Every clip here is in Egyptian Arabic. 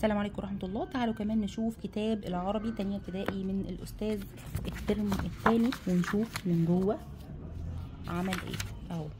السلام عليكم ورحمة الله تعالوا كمان نشوف كتاب العربي تانية ابتدائي من الأستاذ الترم الثاني ونشوف من جوه عمل ايه اهو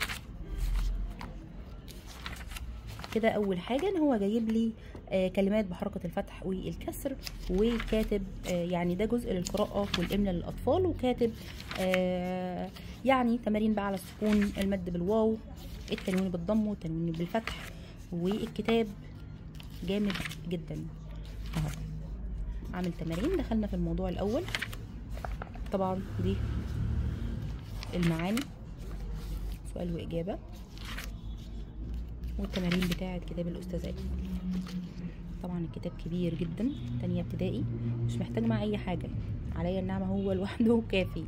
كده أول حاجة إن هو جايب لي آه كلمات بحركة الفتح والكسر وكاتب آه يعني ده جزء للقراءة والإملاء للأطفال وكاتب آه يعني تمارين بقى على السكون المد بالواو التنوين بالضم والتنوين بالفتح والكتاب جامد جدا اهو عامل تمارين دخلنا في الموضوع الاول طبعا دي المعاني سؤال واجابه والتمارين بتاعه كتاب الاستاذات طبعا الكتاب كبير جدا تانية ابتدائي مش محتاج مع اي حاجه عليا النعمه هو لوحده كافي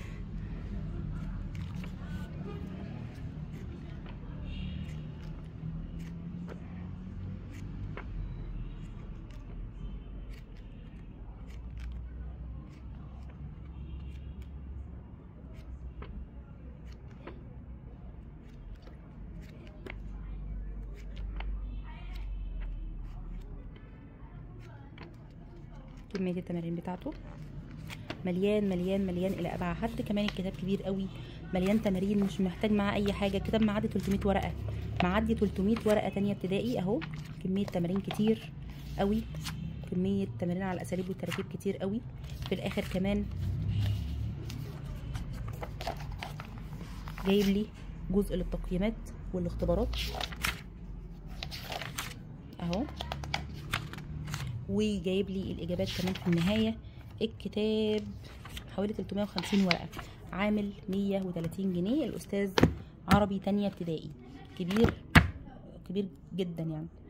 كمية التمارين بتاعته مليان مليان مليان الى ابعد حد كمان الكتاب كبير قوي مليان تمارين مش محتاج معاه اي حاجه الكتاب معدي 300 ورقه معدي 300 ورقه تانية ابتدائي اهو كميه تمارين كتير قوي كميه تمارين على الاساليب والتركيب كتير قوي في الاخر كمان جايب لي جزء للتقييمات والاختبارات اهو وجايب لي الاجابات كمان في النهايه الكتاب حوالي 350 ورقه عامل 130 جنيه الاستاذ عربي تانية ابتدائي كبير كبير جدا يعني